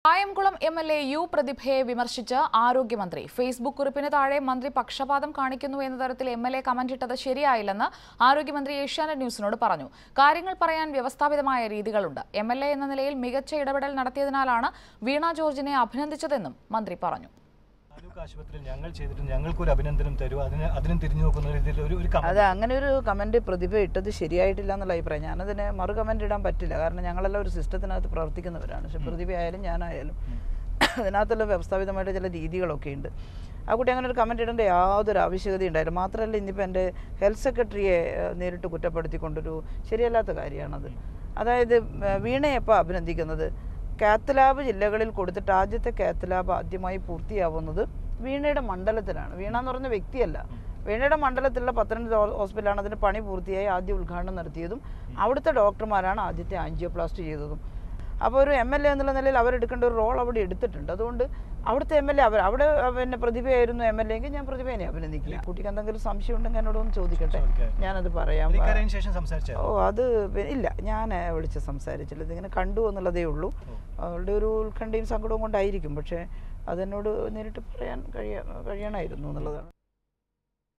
Kayamkulam M L A U പ്രതിഭയെ വിമർശിച്ച് ആരോഗ്യമന്ത്രി ഫേസ്ബുക്ക് കുറിപ്പിന് താഴെ മന്ത്രി പക്ഷപാതം കാണിക്കുന്നു എന്ന തരത്തിൽ എം എൽ എ കമന്റിട്ടത് ശരിയായില്ലെന്ന് ആരോഗ്യമന്ത്രി ഏഷ്യാനെറ്റ് ന്യൂസിനോട് പറഞ്ഞു കാര്യങ്ങൾ പറയാൻ വ്യവസ്ഥാപിതമായ രീതികളുണ്ട് എം എൽ എ എന്ന നിലയിൽ മികച്ച ഇടപെടൽ നടത്തിയതിനാലാണ് വീണ ജോർജിനെ അഭിനന്ദിച്ചതെന്നും മന്ത്രി പറഞ്ഞു താലൂക്ക് ആശുപത്രിയിൽ ഞങ്ങൾ ചെയ്തിട്ട് ഞങ്ങൾക്കൊരു അഭിനന്ദനം തരൂ അതിന് അതിനും തിരിഞ്ഞു നോക്കുന്ന രീതിയിൽ ഒരു ഒരു അത് അങ്ങനെ ഒരു കമൻറ്റ് പ്രതിഭ ഇട്ടത് ശരിയായിട്ടില്ല എന്നുള്ള അഭിപ്രായം ഞാനതിന് മറു കമൻറ്റ് ഇടാൻ പറ്റില്ല കാരണം ഞങ്ങളെല്ലാം ഒരു സിസ്റ്റത്തിനകത്ത് പ്രവർത്തിക്കുന്നവരാണ് പക്ഷെ പ്രതിഭ ആയാലും ഞാനായാലും അതിനകത്തുള്ള വ്യവസ്ഥാപിതമായിട്ട് ചില രീതികളൊക്കെ ഉണ്ട് ആ കുട്ടി അങ്ങനെ ഒരു കമൻറ്റ് ഇടേണ്ട യാതൊരു ആവശ്യകത ഉണ്ടായില്ല മാത്രമല്ല ഇന്നിപ്പോൾ എൻ്റെ ഹെൽത്ത് സെക്രട്ടറിയെ ഏഹ്, നേരിട്ട് കുറ്റപ്പെടുത്തിക്കൊണ്ടൊരു ശരിയല്ലാത്ത കാര്യമാണത് അതായത് ഏഹ്, വീണയെ എപ്പോൾ അഭിനന്ദിക്കുന്നത് കാത്ത് ലാബ് ജില്ലകളിൽ കൊടുത്തിട്ട് ആദ്യത്തെ കാത്ത് ലാബ് ആദ്യമായി പൂർത്തിയാവുന്നത് വീണയുടെ മണ്ഡലത്തിലാണ് വീണ എന്ന് പറഞ്ഞ വ്യക്തിയല്ല വീണയുടെ മണ്ഡലത്തിലുള്ള പത്തനംതിട്ട ഹോ- ഹോസ്പിറ്റലാണ് അതിൻ്റെ പണി പൂർത്തിയായി ആദ്യ ഉദ്ഘാടനം നടത്തിയതും അവിടുത്തെ ഡോക്ടർമാരാണ് ആദ്യത്തെ ആൻജിയോപ്ലാസ്റ്റ് ചെയ്തതും അപ്പോൾ ഒരു എം എൽ എ എന്നുള്ള നിലയിൽ അവരെടുക്കേണ്ട ഒരു റോൾ അവിടെ എടുത്തിട്ടുണ്ട് അതുകൊണ്ട് അവിടുത്തെ എം എൽ എ അവർ അവിടെ പിന്നെ പ്രതിഭയായിരുന്നു എം എൽ എ എങ്കിൽ ഞാൻ പ്രതിഭയെ അഭിനന്ദിക്കില്ല കുട്ടിക്ക് എന്തെങ്കിലും സംശയം ഉണ്ടെങ്കിൽ എന്നോടൊന്ന് ചോദിക്കട്ടെ ചോദിക്കാം. ഞാനത് പറയാം ഇക്കാര്യം ശേഷം സംസാരിച്ചാൽ ഓ അത് പി- ഇല്ല ഞാൻ വിളിച്ച് സംസാരിച്ചില്ല ഇതിങ്ങനെ കണ്ടു എന്നുള്ളതേ ഉള്ളൂ അവളുടെ ഒരു ഉത്കണ്ഠയും സങ്കടവും കൊണ്ടായിരിക്കും പക്ഷേ അതെന്നോട് നേരിട്ട് പറയാൻ കഴിയ കഴിയണമായിരുന്നു എന്നുള്ളതാണ്